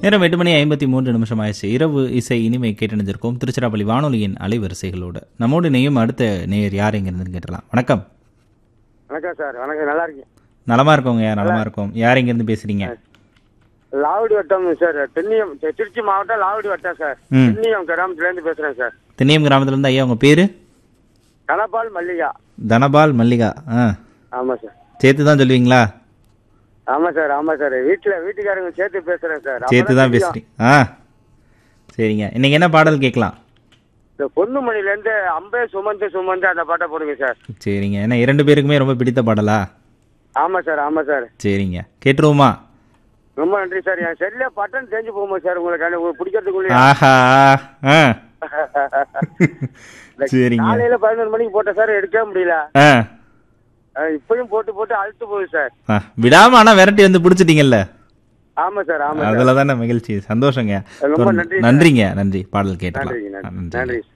நேரம் எட்டு மணி ஐம்பத்தி மூன்று நிமிஷம் ஆயிடுச்சு இரவு இசை இனிமை கேட்டணிஞ்சிருக்கோம் திருச்சிராப்பள்ளி வானொலியின் அலைவரிசைகளோடு நம்மோடு நெய்யும் அடுத்த நேயர் யார் எங்கிருந்து கேட்டலாம் வணக்கம் வணக்கம் சார் வணக்கம் நல்லா இருக்கீங்க நலமா இருக்கோங்க நலமா இருக்கோம் யார் எங்கிருந்து பேசுறீங்க லாவடி வட்டம் சார் தென்னியம் தி- திருச்சி மாவட்டம் லாவடி வட்டம் சார் ம். தென்னியம் கிராமத்துல இருந்து பேசுறேன் சார் தென்னியம் கிராமத்துல இருந்து ஐயா உங்க பேரு கனபால் மல்லிகா தனபால் மல்லிகா ஆ ஆமா சார் சேர்த்து தான் சொல்லுவீங்களா ஆமா சார் ஆமா சார் வீட்டுல வீட்டுக்காரங்க சேர்த்து பேசுறேன் சார் சேர்த்து அப்பதான் தான் தெரியும். பேசுறீங்க ஆ சரிங்க இன்னைக்கு என்ன பாடல் கேட்கலாம் இந்த பொண்ணுமணில இருந்து அம்பே சுமந்து சுமந்து அந்த பாட்டை போடுங்க சார் சரிங்க ஏன்னா இரண்டு பேருக்குமே ரொம்ப பிடித்த பாடலா ஆமா சார் ஆமா சார் சரிங்க கேட்டுருவோமா ரொம்ப நன்றி சார் என் செல்ல பட்டன் தெரிஞ்சு போகுமா சார் உங்களுக்கு உங்களுக்கு பிடிக்கிறதுக்குள்ளே ஆஹா ஆ சரிங்க காலையில பதினொரு மணிக்கு போட்டேன் சார் எடுக்கவே முடியல ஆ அஹ் இப்பயும் போட்டு போட்டு அழுத்து போகுது சார் ஆ, விடாம ஆனா விரட்டி வந்து பிடிச்சிட்டீங்கல்ல ஆமா சார் ஆமா சார் அதுல தானே மகிழ்ச்சி சந்தோஷங்க ரொம்ப நன்றி சார். நன்றிங்க நன்றி பாடல் கேட்டலாம் நன்றிங்க ஆ, நன்றி நன்றி